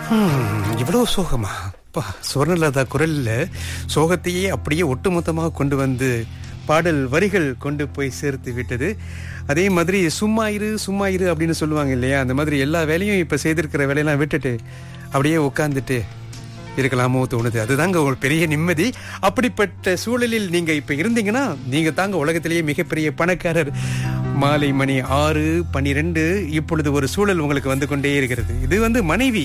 ஹம், இவ்வளவு சோகமா பா சுவர்ணலதா குரல்ல சோகத்தையே அப்படியே ஒட்டுமொத்தமாக கொண்டு வந்து பாடல் வரிகள் கொண்டு போய் சேர்த்து விட்டது அதே மாதிரி சும்மா இரு சும்மா இரு அப்படின்னு சொல்லுவாங்க இல்லையா அந்த மாதிரி எல்லா வேலையும் இப்ப செய்திருக்கிற வேலையெல்லாம் விட்டுட்டு அப்படியே உட்காந்துட்டு இருக்கலாமோ தோணுது அதுதாங்க ஒரு பெரிய நிம்மதி அப்படிப்பட்ட சூழலில் நீங்க இப்ப இருந்தீங்கன்னா நீங்க தாங்க உலகத்திலேயே மிகப்பெரிய பணக்காரர் மாலை மணி ஆறு பன்னிரெண்டு இப்பொழுது ஒரு சூழல் உங்களுக்கு வந்து கொண்டே இருக்கிறது இது வந்து மனைவி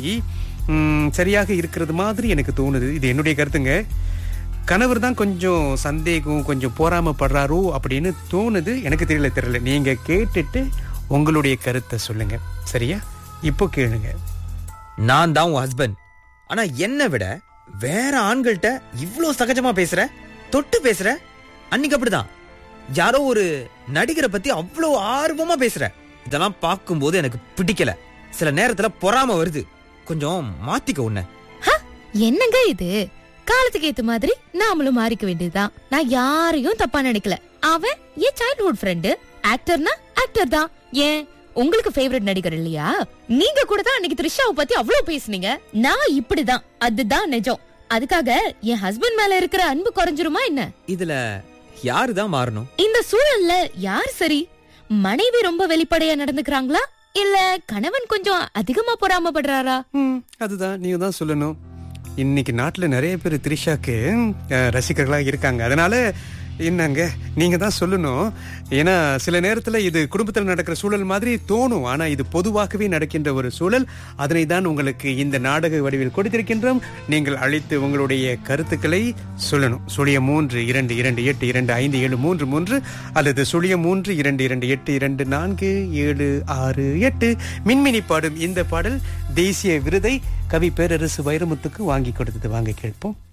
ம், சரியாக இருக்கிறது மாதிரி எனக்கு தோணுது இது என்னுடைய கருத்துங்க கணவர் தான் கொஞ்சம் சந்தேகம் கொஞ்சம் போராமப்படுறாரோ அப்படின்னு தோணுது எனக்கு தெரியல தெரியல நீங்க கேட்டுட்டு உங்களுடைய கருத்தை சொல்லுங்க சரியா இப்போ கேளுங்க நான் தான் உன் ஹஸ்பண்ட் ஆனா என்னை விட வேற ஆண்கள்ட்ட இவ்ளோ சகஜமா பேசுற தொட்டு பேசுற அன்னைக்கு அப்படிதான் யாரோ ஒரு நடிகரை பத்தி அவ்வளோ ஆர்வமா பேசுற இதெல்லாம் பார்க்கும்போது எனக்கு பிடிக்கல சில நேரத்துல பொறாம வருது கொஞ்சம் மாத்திக்க உன்னை என்னங்க இது காலத்துக்கு ஏத்த மாதிரி நாமளும் மாறிக்க வேண்டியதுதான் நான் யாரையும் தப்பா நினைக்கல அவன் என் சைல்ட்ஹுட் ஃப்ரெண்டு ஆக்டர்னா ஆக்டர் தான் ஏன் உங்களுக்கு ஃபேவரட் நடிகர் இல்லையா நீங்க கூட தான் அன்னைக்கு த்ரிஷாவை பத்தி அவ்வளவு பேசுனீங்க நான் இப்படிதான் அதுதான் நிஜம் அதுக்காக என் ஹஸ்பண்ட் மேல இருக்கிற அன்பு குறைஞ்சிருமா என்ன இதுல யாருதான் மாறணும் இந்த சூழல்ல யார் சரி மனைவி ரொம்ப வெளிப்படையா நடந்துக்கிறாங்களா இல்ல கணவன் கொஞ்சம் அதிகமா பொறாமப்படுறாரா ம், அதுதான் நீங்க தான் சொல்லணும் இன்னைக்கு நாட்டுல நிறைய பேர் த்ரிஷாக்கு அஹ், ரசிகர்களா இருக்காங்க அதனால என்னங்க நீங்க தான் சொல்லணும் ஏன்னா சில நேரத்துல இது குடும்பத்தில் நடக்கிற சூழல் மாதிரி தோணும் ஆனா இது பொதுவாகவே நடக்கின்ற ஒரு சூழல் அதனை தான் உங்களுக்கு இந்த நாடக வடிவில் கொடுத்திருக்கின்றோம் நீங்கள் அழைத்து உங்களுடைய கருத்துக்களை சொல்லணும் சுழிய மூன்று இரண்டு இரண்டு எட்டு இரண்டு ஐந்து ஏழு மூன்று மூன்று அல்லது சுழிய மூன்று இரண்டு இரண்டு எட்டு இரண்டு நான்கு ஏழு ஆறு எட்டு மின்மினி பாடும் இந்த பாடல் தேசிய விருதை கவி பேரரசு வைரமுத்துக்கு வாங்கி கொடுத்தது வாங்க கேட்போம்